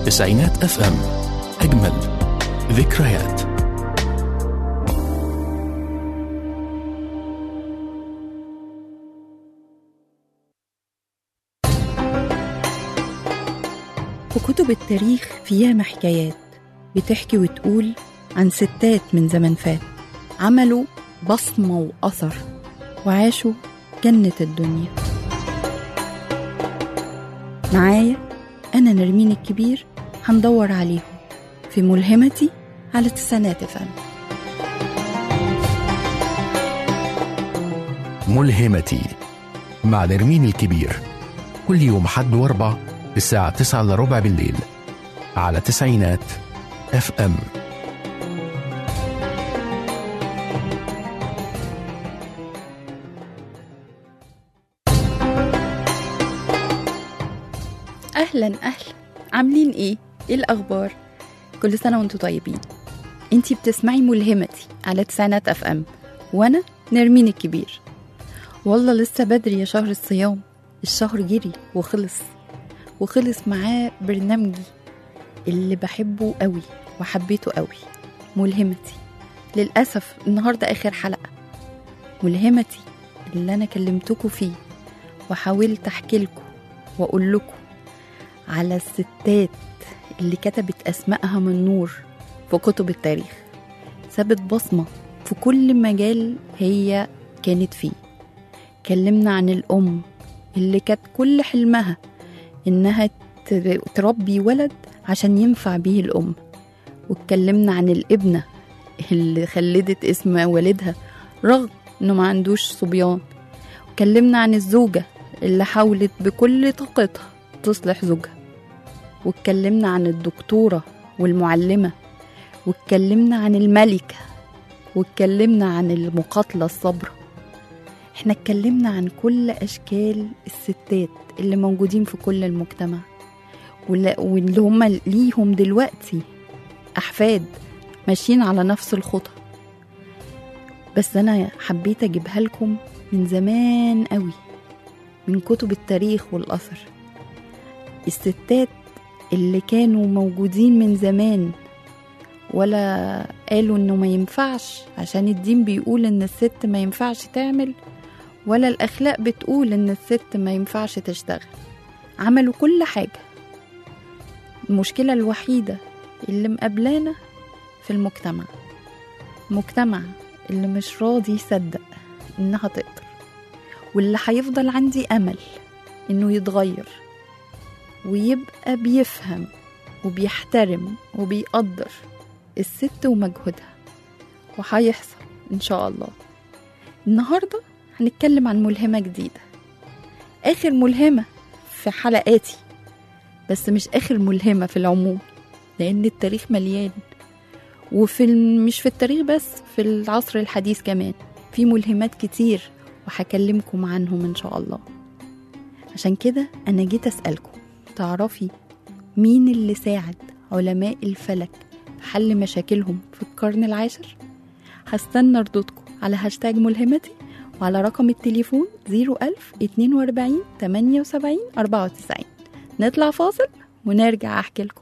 تسعينات اف ام اجمل ذكريات وكتب التاريخ فيها حكايات بتحكي وتقول عن ستات من زمن فات عملوا بصمة وأثر وعاشوا جنة الدنيا معايا أنا نرمين الكبير هندور عليهم في ملهمتي على تسعينات فن ملهمتي مع نرمين الكبير كل يوم حد واربع الساعة تسعة إلا ربع بالليل على تسعينات اف ام أهلا أهلا عاملين إيه؟ إيه الأخبار؟ كل سنة وانتم طيبين انتي بتسمعي ملهمتي على تسعينات اف ام وانا نرمين الكبير والله لسه بدري يا شهر الصيام الشهر جري وخلص وخلص معاه برنامجي اللي بحبه قوي وحبيته قوي ملهمتي للأسف النهاردة آخر حلقة ملهمتي اللي أنا كلمتكم فيه وحاولت أحكي لكم وأقول لكم على الستات اللي كتبت أسمائها من نور في كتب التاريخ سابت بصمة في كل مجال هي كانت فيه كلمنا عن الأم اللي كانت كل حلمها إنها تر- تربي ولد عشان ينفع بيه الأم واتكلمنا عن الابنة اللي خلدت اسم والدها رغم إنه ما عندوش صبيان واتكلمنا عن الزوجة اللي حاولت بكل طاقتها تصلح زوجها واتكلمنا عن الدكتورة والمعلمة واتكلمنا عن الملكة واتكلمنا عن المقاتلة الصبرة احنا اتكلمنا عن كل أشكال الستات اللي موجودين في كل المجتمع ولا- واللي هم ليهم دلوقتي أحفاد ماشيين على نفس الخطى بس أنا حبيت أجيبها لكم من زمان قوي من كتب التاريخ والأثر الستات اللي كانوا موجودين من زمان ولا قالوا انه ما ينفعش عشان الدين بيقول ان الست ما ينفعش تعمل ولا الاخلاق بتقول ان الست ما ينفعش تشتغل عملوا كل حاجة المشكلة الوحيدة اللي مقابلانا في المجتمع مجتمع اللي مش راضي يصدق انها تقدر واللي هيفضل عندي امل انه يتغير ويبقى بيفهم وبيحترم وبيقدر الست ومجهودها وهيحصل ان شاء الله النهارده هنتكلم عن ملهمه جديده اخر ملهمه في حلقاتي بس مش اخر ملهمه في العموم لان التاريخ مليان وفي ال- مش في التاريخ بس في العصر الحديث كمان في ملهمات كتير وهكلمكم عنهم ان شاء الله عشان كده انا جيت اسالكم تعرفي مين اللي ساعد علماء الفلك في حل مشاكلهم في القرن العاشر هستنى ردودكم على هاشتاج ملهمتي وعلى رقم التليفون 01000 42 78 94 نطلع فاصل ونرجع احكي لكم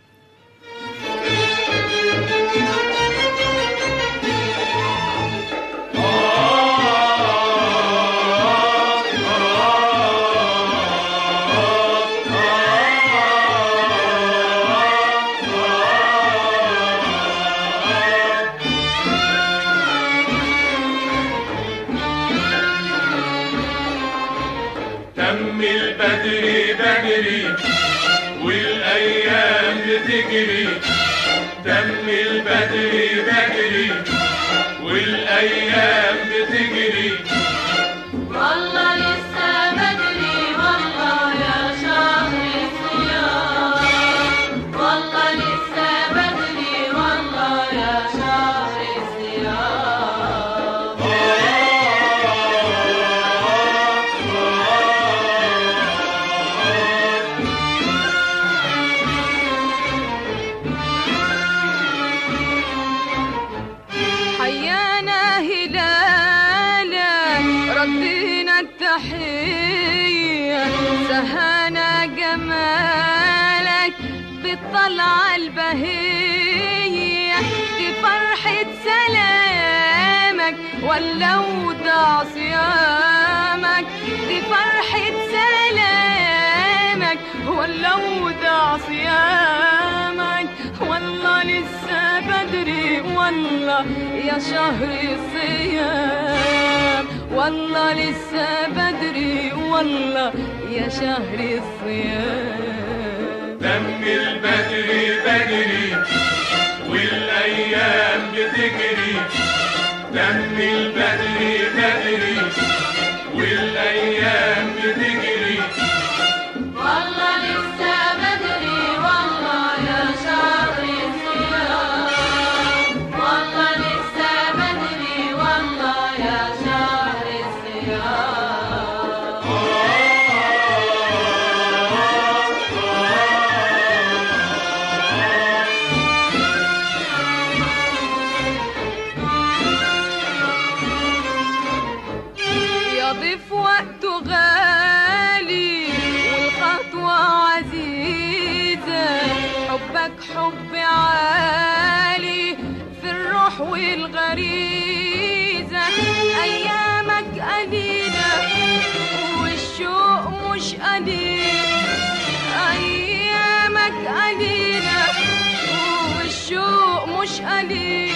تم البدري بدري والايام بتجري تم البدري بدري والايام بتجري والله لسه بدري والله يا شهر الصيام والله لسه بدري والله يا شهر الصيام حيانا هلال الطلعة البهية دي فرحة سلامك ولا ودع صيامك دي فرحة سلامك ولا ودع صيامك والله لسه بدري والله يا شهر الصيام والله لسه بدري والله يا شهر الصيام دم البدري بدري والايام بتجري دم البدري بدري والايام بتجري والله لسه بدري والله يا شهر الصيام والله لسه بدري والله يا شهر الصيام يضيف وقته غالي والخطوة عزيزة حبك حب عالي في الروح والغريزة أيامك قليلة والشوق مش قليل أيامك قليلة والشوق مش قليل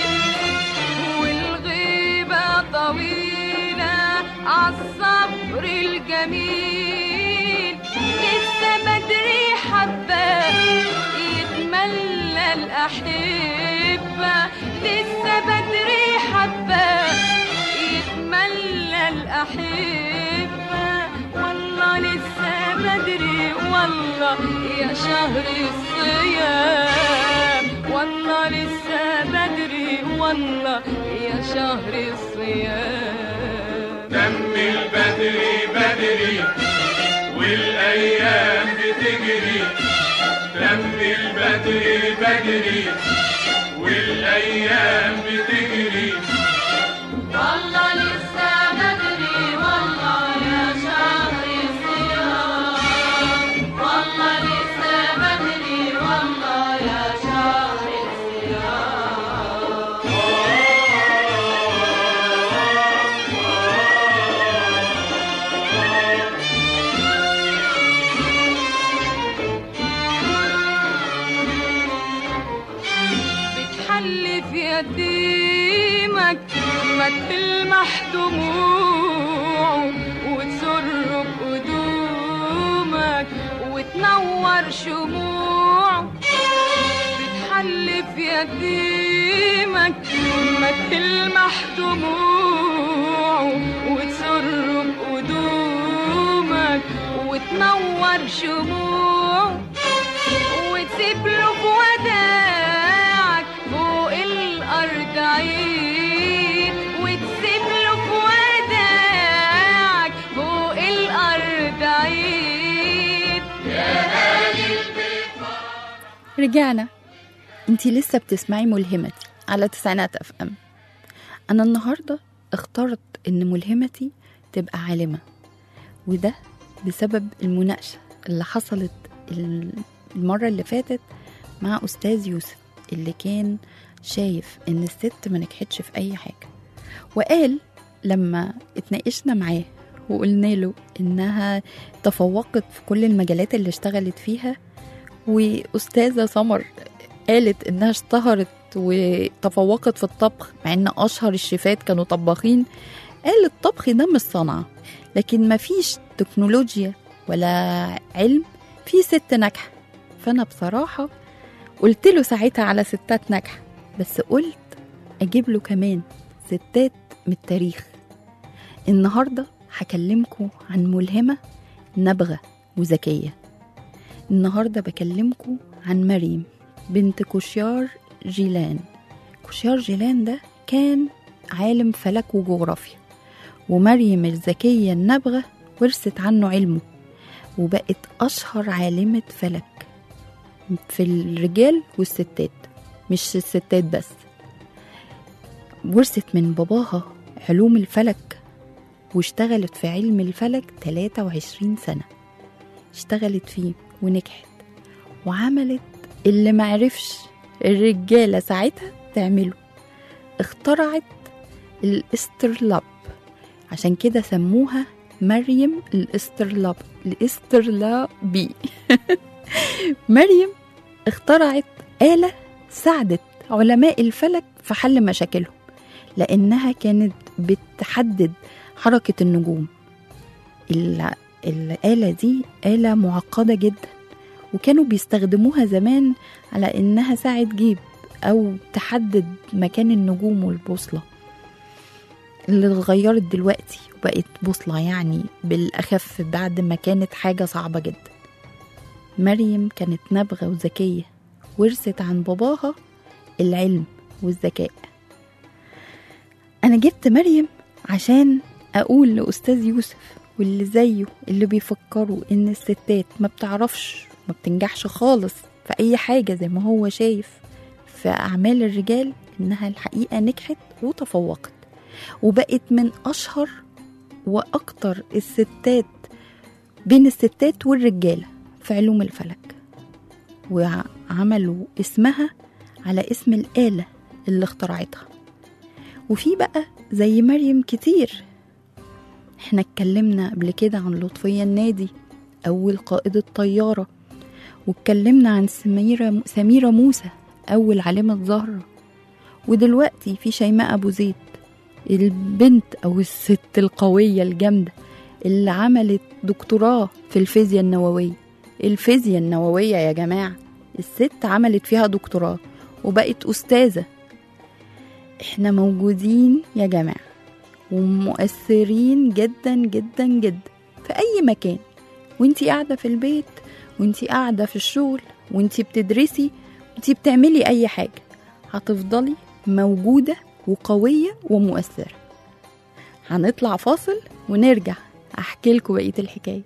والغيبة طويلة عالصبر الجميل لسه بدري حبة يتملى الأحبة لسه بدري حبة يتملى الأحبة والله لسه بدري والله يا شهر الصيام والله لسه بدري والله يا شهر الصيام دم البدري بدري والايام بتجري دم البدري بدري والايام بتجري والله لسه بدري والله يا شهر الصيام والله لسه بدري والله يا شهر الصيام بتحلي في يتيمك ما تلمح دموعه وتسر بقدومك وتنور شموعه بتحلي في يتيمك ما تلمح دموعه وتسر بقدومك وتنور شموعه وتسيب له في وداعك فوق الأرض عيد وتسيب له في وداعك فوق الأرض عيد رجعنا انتي لسه بتسمعي ملهمتي على تسعينات اف ام انا النهارده اخترت ان ملهمتي تبقى عالمه وده بسبب المناقشه اللي حصلت ال- المره اللي فاتت مع استاذ يوسف اللي كان شايف ان الست ما نجحتش في اي حاجه وقال لما اتناقشنا معاه وقلنا له انها تفوقت في كل المجالات اللي اشتغلت فيها واستاذه سمر قالت انها اشتهرت وتفوقت في الطبخ مع ان اشهر الشيفات كانوا طباخين قال الطبخ ده مش صنعه لكن مفيش تكنولوجيا ولا علم في ست ناجحه فانا بصراحه قلت له ساعتها على ستات ناجحه بس قلت اجيب له كمان ستات من التاريخ النهارده هكلمكم عن ملهمه نابغه وذكيه النهارده بكلمكم عن مريم بنت كوشيار جيلان كوشيار جيلان ده كان عالم فلك وجغرافيا ومريم الذكية النابغة ورثت عنه علمه وبقت أشهر عالمة فلك في الرجال والستات مش الستات بس ورثت من باباها علوم الفلك واشتغلت في علم الفلك 23 سنة اشتغلت فيه ونجحت وعملت اللي معرفش الرجالة ساعتها تعمله اخترعت الاسترلاب عشان كده سموها مريم الاسترلاب الاسترلابي مريم اخترعت آلة ساعدت علماء الفلك في حل مشاكلهم لأنها كانت بتحدد حركة النجوم ال- الآلة دي آلة معقدة جدا وكانوا بيستخدموها زمان على إنها ساعة جيب أو تحدد مكان النجوم والبوصلة اللي اتغيرت دلوقتي وبقت بوصلة يعني بالأخف بعد ما كانت حاجة صعبة جدا مريم كانت نابغة وذكية ورثت عن باباها العلم والذكاء أنا جبت مريم عشان أقول لأستاذ يوسف واللي زيه اللي بيفكروا إن الستات ما بتعرفش ما بتنجحش خالص في أي حاجة زي ما هو شايف في أعمال الرجال إنها الحقيقة نجحت وتفوقت وبقت من أشهر وأكتر الستات بين الستات والرجالة في علوم الفلك وعملوا اسمها على اسم الآلة اللي اخترعتها وفي بقى زي مريم كتير احنا اتكلمنا قبل كده عن لطفية النادي أول قائدة طيارة واتكلمنا عن سميرة, سميرة موسى أول عالمة زهرة ودلوقتي في شيماء أبو زيد البنت أو الست القوية الجامدة اللي عملت دكتوراه في الفيزياء النووية الفيزياء النووية يا جماعة الست عملت فيها دكتوراه وبقت أستاذة احنا موجودين يا جماعة ومؤثرين جدا جدا جدا في أي مكان وانتي قاعدة في البيت وانتي قاعدة في الشغل وانتي بتدرسي وانتي بتعملي أي حاجة هتفضلي موجودة وقوية ومؤثرة هنطلع فاصل ونرجع أحكي لكم بقية الحكاية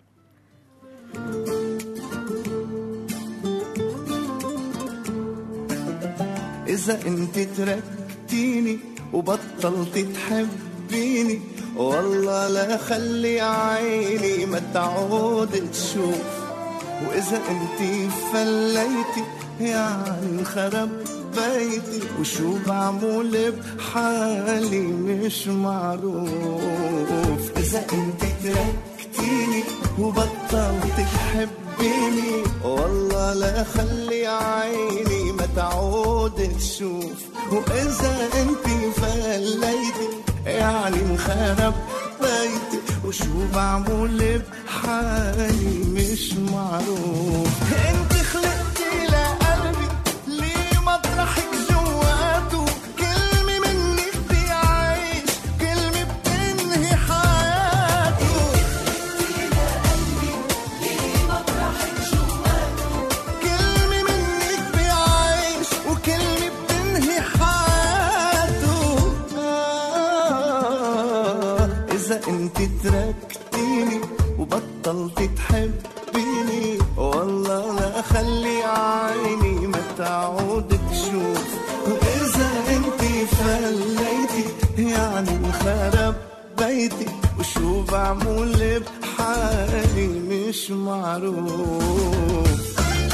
إذا أنت تركتيني وبطلت تحبيني والله لا خلي عيني ما تعود تشوف وإذا أنت فليتي يعني خرب بيتي وشو بعمل بحالي مش معروف إذا أنت تركتيني وبطلت تحبيني والله لا خلي عيني ما تعود تشوف وإذا أنت فليتي يعني انخرب بيتي وشو بعمل بحالي مش معروف انت خلقتي لقلبي ليه مطرحك جواته كلمة منك بيعيش كلمة بتنهي حياته كلمة منك بيعيش وكلمة بتنهي حياته آه إذا أنت تركتيني وبطلت تحبيني والله لا خلي عيني ما تعود تشوف وإذا أنت فليتي يعني انخرب بيتي وشو بعمل بحالي مش معروف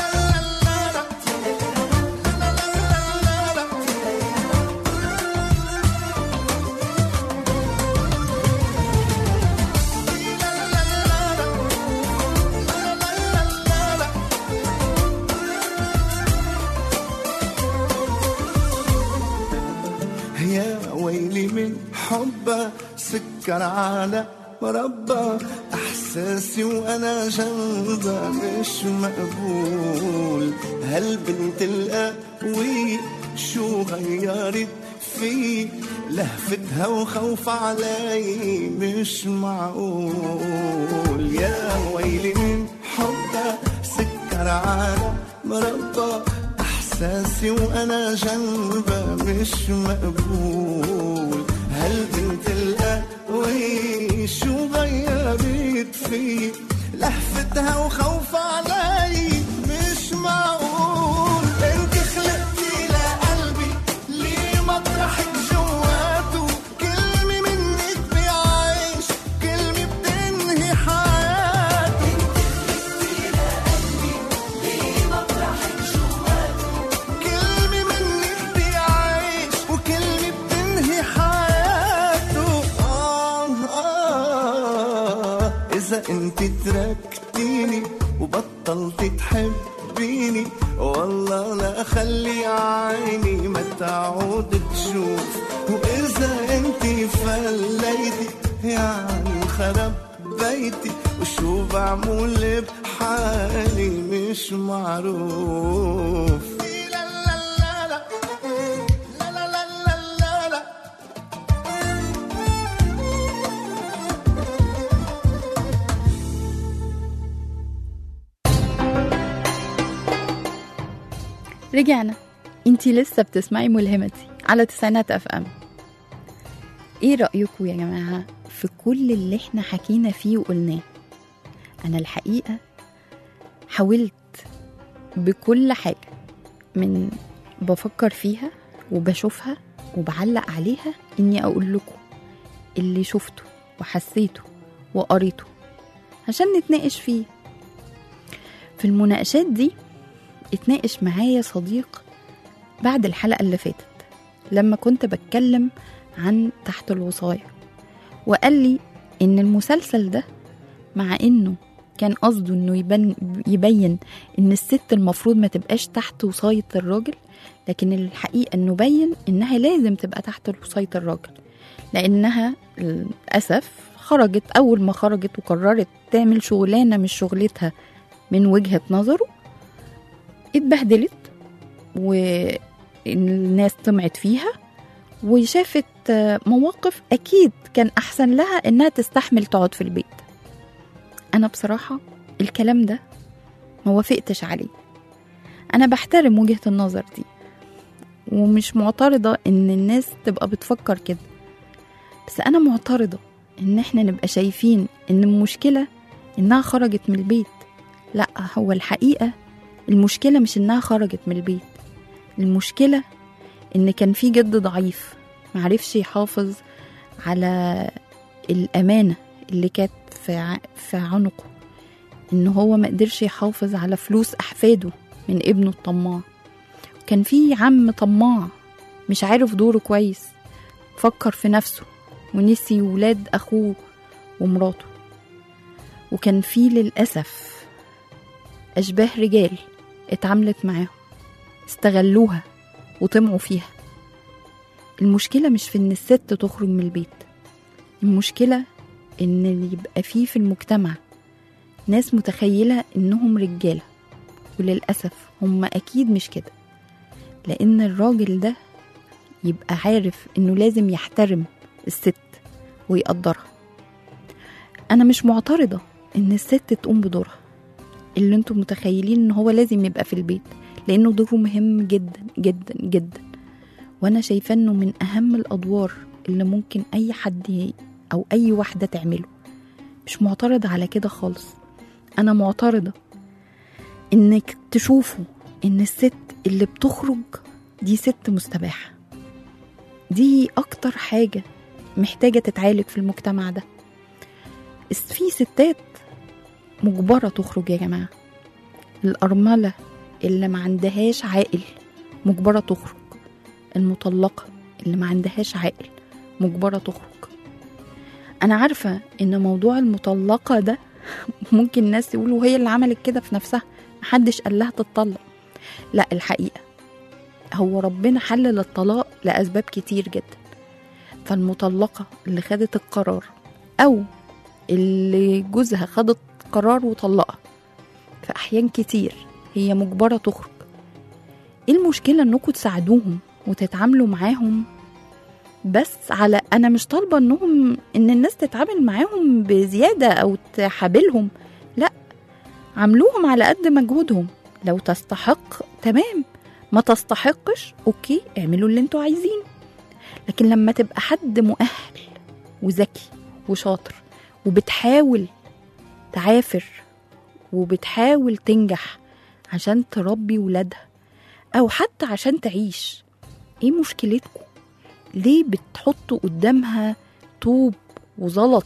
يا ويلي من حبه سكر على مربى احساسي وانا جنبها مش مقبول هالبنت القوية شو غيرت في لهفتها وخوف علي مش معقول يا ويلي من حبها سكر على مربى احساسي وانا جنبها مش مقبول هالبنت القوي شو غيرت في لهفتها وخوف علي مش معقول انت خلقتي لقلبي ليه مطرحك جواته كلمة منك بيعيش كلمة بتنهي حياته انت تركتيني وبطلت تحبيني والله لا اخلي عيني ما تعود تشوف واذا انت فليتي يعني خرب بيتي وشو بعمل بحالي مش معروف لا لا لا لا لا لا لا لا لا رجعنا انتي لسه بتسمعي ملهمتي على تسعينات اف ام ايه رأيكم يا جماعة في كل اللي احنا حكينا فيه وقلناه انا الحقيقة حاولت بكل حاجة من بفكر فيها وبشوفها وبعلق عليها اني اقول لكم اللي شفته وحسيته وقريته عشان نتناقش فيه في المناقشات دي اتناقش معايا صديق بعد الحلقة اللي فاتت لما كنت بتكلم عن تحت الوصاية وقال لي إن المسلسل ده مع إنه كان قصده إنه يبين, يبين إن الست المفروض ما تبقاش تحت وصاية الراجل لكن الحقيقة إنه بين إنها لازم تبقى تحت وصاية الراجل لأنها للأسف خرجت أول ما خرجت وقررت تعمل شغلانة مش شغلتها من وجهة نظره اتبهدلت والناس طمعت فيها وشافت مواقف أكيد كان أحسن لها إنها تستحمل تقعد في البيت أنا بصراحة الكلام ده ما وافقتش عليه أنا بحترم وجهة النظر دي ومش معترضة إن الناس تبقى بتفكر كده بس أنا معترضة إن إحنا نبقى شايفين إن المشكلة إنها خرجت من البيت لأ هو الحقيقة المشكلة مش إنها خرجت من البيت المشكلة إن كان في جد ضعيف معرفش يحافظ على الأمانة اللي كانت في, ع... في عنقه إن هو ما قدرش يحافظ على فلوس أحفاده من ابنه الطماع كان في عم طماع مش عارف دوره كويس فكر في نفسه ونسي ولاد أخوه ومراته وكان في للأسف أشباه رجال اتعاملت معاهم استغلوها وطمعوا فيها المشكلة مش في إن الست تخرج من البيت المشكلة إن يبقى فيه في المجتمع ناس متخيلة إنهم رجالة وللأسف هم أكيد مش كده لأن الراجل ده يبقى عارف إنه لازم يحترم الست ويقدرها أنا مش معترضة إن الست تقوم بدورها اللي انتم متخيلين إن هو لازم يبقى في البيت لأنه دوره مهم جدا جدا جدا وأنا شايفة إنه من أهم الأدوار اللي ممكن أي حد ي- أو أي واحدة تعمله مش معترضة على كده خالص أنا معترضة إنك تشوفوا إن الست اللي بتخرج دي ست مستباحة دي أكتر حاجة محتاجة تتعالج في المجتمع ده بس في ستات مجبرة تخرج يا جماعة الأرملة اللي ما عندهاش عاقل مجبرة تخرج المطلقة اللي ما عندهاش عاقل مجبرة تخرج أنا عارفة إن موضوع المطلقة ده ممكن الناس يقولوا هي اللي عملت كده في نفسها محدش قال لها تتطلق لا الحقيقة هو ربنا حلل الطلاق لأسباب كتير جدا فالمطلقة اللي خدت القرار أو اللي جوزها خدت قرار وطلقها في أحيان كتير هي مجبرة تخرج ايه المشكلة انكم تساعدوهم وتتعاملوا معاهم بس على انا مش طالبة انهم ان الناس تتعامل معاهم بزيادة او تحابلهم لا عاملوهم على قد مجهودهم لو تستحق تمام ما تستحقش اوكي اعملوا اللي انتوا عايزين لكن لما تبقى حد مؤهل وذكي وشاطر وبتحاول تعافر وبتحاول تنجح عشان تربي ولادها او حتى عشان تعيش ايه مشكلتكم ليه بتحطوا قدامها طوب وزلط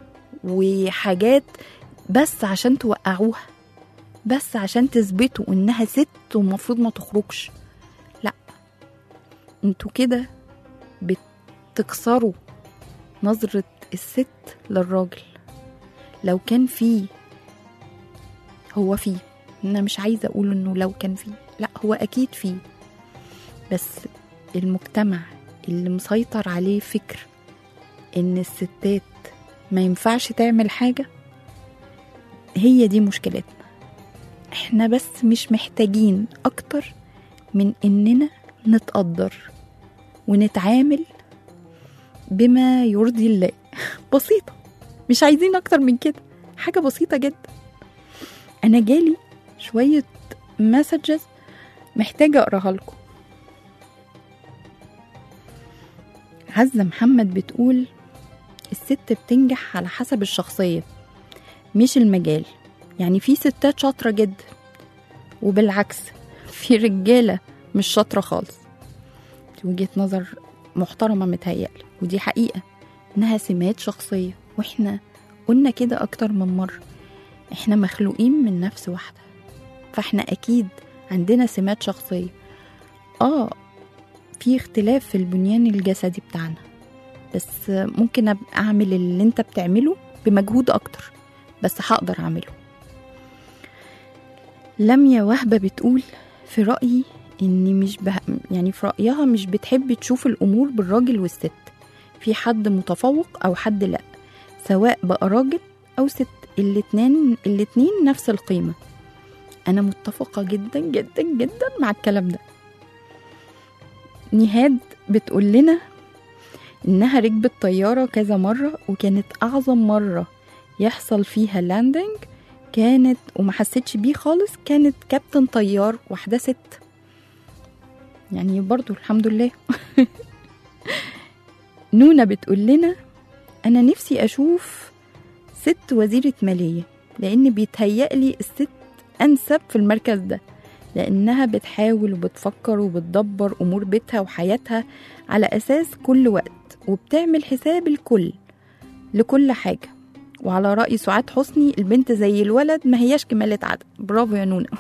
وحاجات بس عشان توقعوها بس عشان تثبتوا انها ست ومفروض ما تخرجش لا انتوا كده بتكسروا نظرة الست للراجل لو كان فيه هو فيه انا مش عايزه اقول انه لو كان فيه لا هو اكيد فيه بس المجتمع اللي مسيطر عليه فكر ان الستات ما ينفعش تعمل حاجه هي دي مشكلتنا احنا بس مش محتاجين اكتر من اننا نتقدر ونتعامل بما يرضي الله بسيطة مش عايزين أكتر من كده حاجة بسيطة جدا أنا جالي شوية مسجز محتاجة أقراها لكم عزة محمد بتقول الست بتنجح على حسب الشخصية مش المجال يعني في ستات شاطرة جدا وبالعكس في رجالة مش شاطرة خالص دي وجهة نظر محترمة متهيألي ودي حقيقة إنها سمات شخصية وإحنا قلنا كده أكتر من مرة إحنا مخلوقين من نفس واحدة فإحنا أكيد عندنا سمات شخصية آه في اختلاف في البنيان الجسدي بتاعنا بس ممكن أبقى أعمل اللي أنت بتعمله بمجهود أكتر بس هقدر أعمله لميا وهبة بتقول في رأيي إني مش به... يعني في رأيها مش بتحب تشوف الأمور بالراجل والست في حد متفوق أو حد لأ سواء بقى راجل أو ست الاتنين الاتنين نفس القيمة أنا متفقة جدا جدا جدا مع الكلام ده نهاد بتقول لنا إنها ركبت طيارة كذا مرة وكانت أعظم مرة يحصل فيها لاندنج كانت وما حسيتش بيه خالص كانت كابتن طيار واحدة ست يعني برضو الحمد لله نونا بتقول لنا أنا نفسي أشوف ست وزيرة مالية لأن بيتهيألي الست أنسب في المركز ده لأنها بتحاول وبتفكر وبتدبر أمور بيتها وحياتها على أساس كل وقت وبتعمل حساب الكل لكل حاجة وعلى رأي سعاد حسني البنت زي الولد ما هياش كمالة عدد برافو يا نونا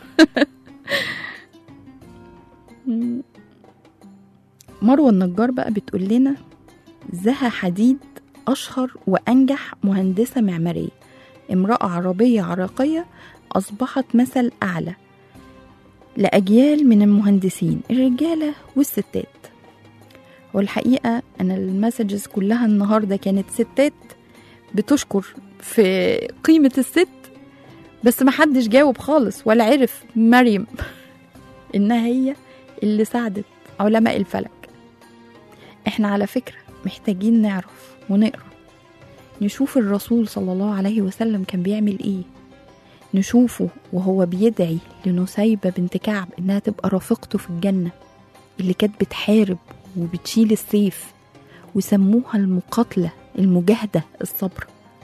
مروة النجار بقى بتقول لنا زها حديد أشهر وأنجح مهندسة معمارية امرأة عربية عراقية أصبحت مثل أعلى لأجيال من المهندسين الرجالة والستات والحقيقة أنا المسجز كلها النهاردة كانت ستات بتشكر في قيمة الست بس محدش جاوب خالص ولا عرف مريم إنها هي اللي ساعدت علماء الفلك احنا على فكرة محتاجين نعرف ونقرأ نشوف الرسول صلى الله عليه وسلم كان بيعمل ايه نشوفه وهو بيدعي لنسيبة بنت كعب انها تبقى رفيقته في الجنة اللي كانت بتحارب وبتشيل السيف وسموها المقاتلة المجاهدة الصبر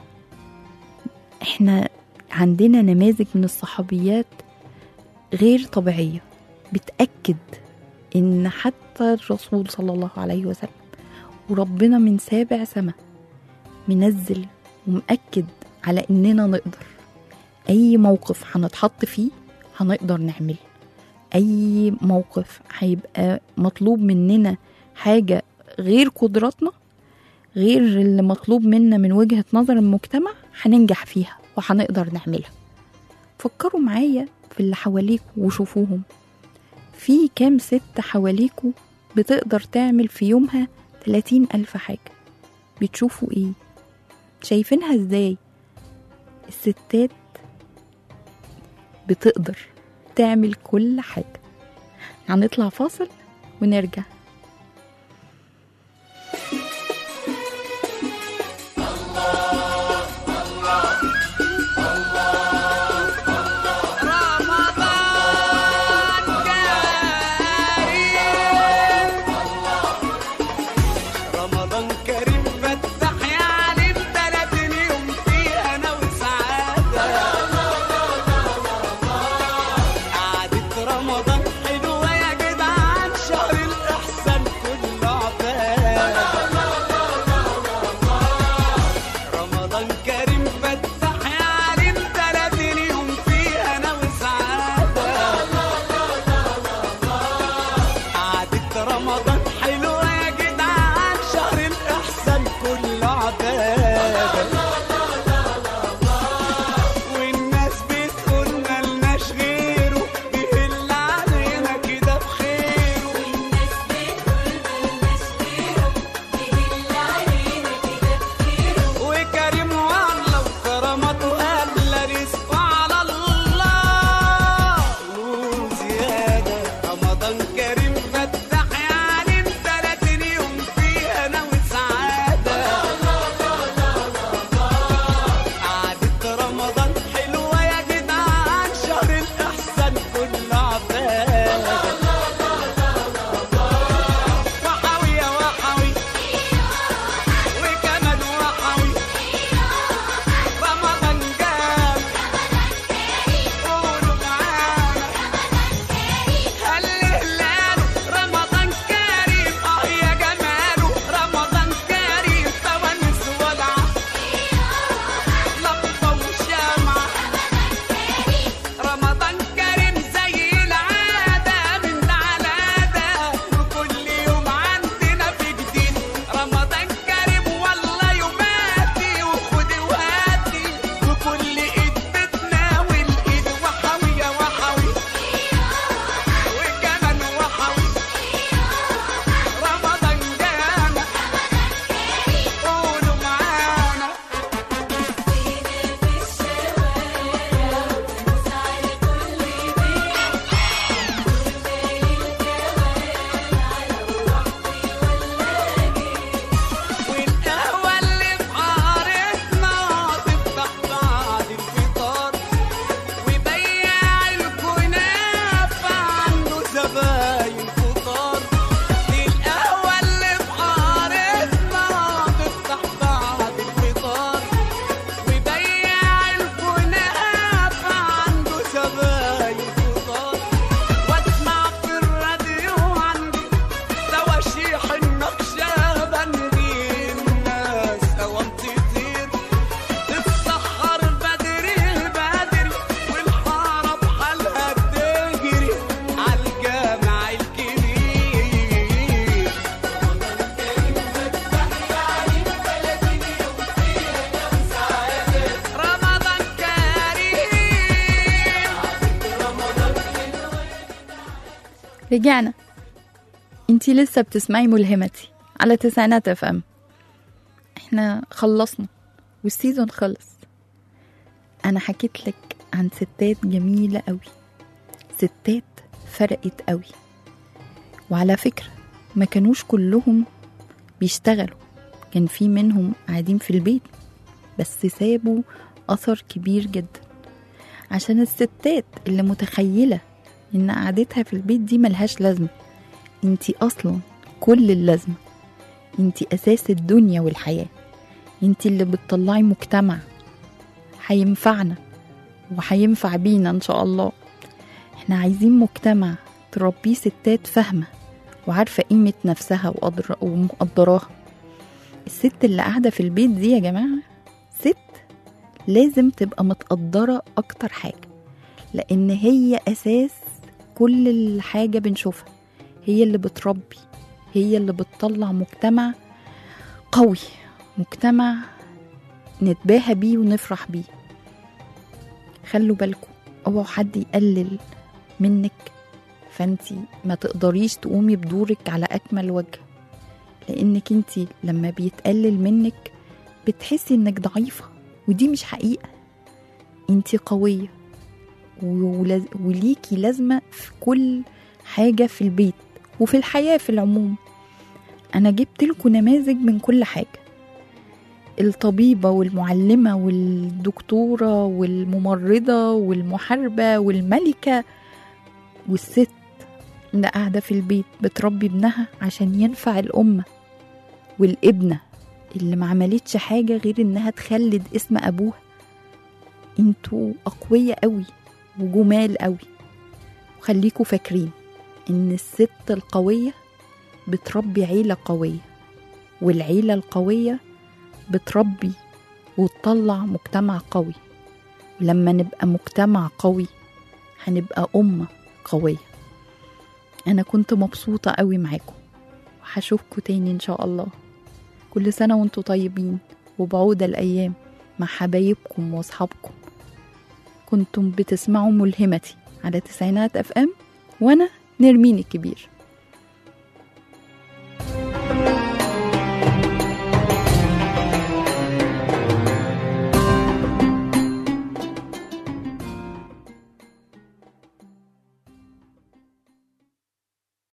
احنا عندنا نماذج من الصحابيات غير طبيعية بتأكد إن حتى الرسول صلى الله عليه وسلم وربنا من سابع سما منزل ومأكد على إننا نقدر أي موقف هنتحط فيه هنقدر نعمله أي موقف هيبقى مطلوب مننا حاجة غير قدراتنا غير اللي مطلوب منا من وجهة نظر المجتمع هننجح فيها وهنقدر نعملها فكروا معايا في اللي حواليكوا وشوفوهم في كام ست حواليكوا بتقدر تعمل في يومها 30 ألف حاجة بتشوفوا ايه شايفينها ازاي الستات بتقدر تعمل كل حاجة هنطلع فاصل ونرجع رمضان كريم فتح يا عليم تلاتين يوم فيه انا وسعادة قعدة رمضان حلوة يا جدعان شهر الإحسان رجعنا انتي لسه بتسمعي ملهمتي على تسعينات اف ام احنا خلصنا والسيزون خلص انا حكيت لك عن ستات جميلة قوي ستات فرقت قوي وعلى فكرة ما كانوش كلهم بيشتغلوا كان في منهم قاعدين في البيت بس سابوا أثر كبير جدا عشان الستات اللي متخيلة إن قعدتها في البيت دي ملهاش لازمة انتي أصلا كل اللازمة انتي أساس الدنيا والحياة انتي اللي بتطلعي مجتمع هينفعنا وهينفع بينا إن شاء الله احنا عايزين مجتمع تربيه ستات فاهمة وعارفة قيمة نفسها وقدر- ومقدراها الست اللي قاعدة في البيت دي يا جماعة ست لازم تبقى متقدرة أكتر حاجة لأن هي أساس كل الحاجة بنشوفها هي اللي بتربي هي اللي بتطلع مجتمع قوي مجتمع نتباهى بيه ونفرح بيه خلوا بالكم اوعوا حد يقلل منك فانتي ما تقدريش تقومي بدورك على اكمل وجه لانك انتي لما بيتقلل منك بتحسي انك ضعيفة ودي مش حقيقة انتي قوية ولز- وليكي لازمة في كل حاجة في البيت وفي الحياة في العموم أنا جبت لكم نماذج من كل حاجة الطبيبة والمعلمة والدكتورة والممرضة والمحاربة والملكة والست اللي قاعدة في البيت بتربي ابنها عشان ينفع الأمة والابنة اللي ما عملتش حاجة غير إنها تخلد اسم أبوها انتوا أقوياء قوي وجمال قوي وخليكوا فاكرين إن الست القوية بتربي عيلة قوية والعيلة القوية بتربي وتطلع مجتمع قوي ولما نبقى مجتمع قوي هنبقى أمة قوية أنا كنت مبسوطة قوي معاكم وهشوفكوا تاني إن شاء الله كل سنة وانتوا طيبين وبعودة الأيام مع حبايبكم وأصحابكم كنتم بتسمعوا ملهمتي على تسعينات أف أم وأنا نرمين الكبير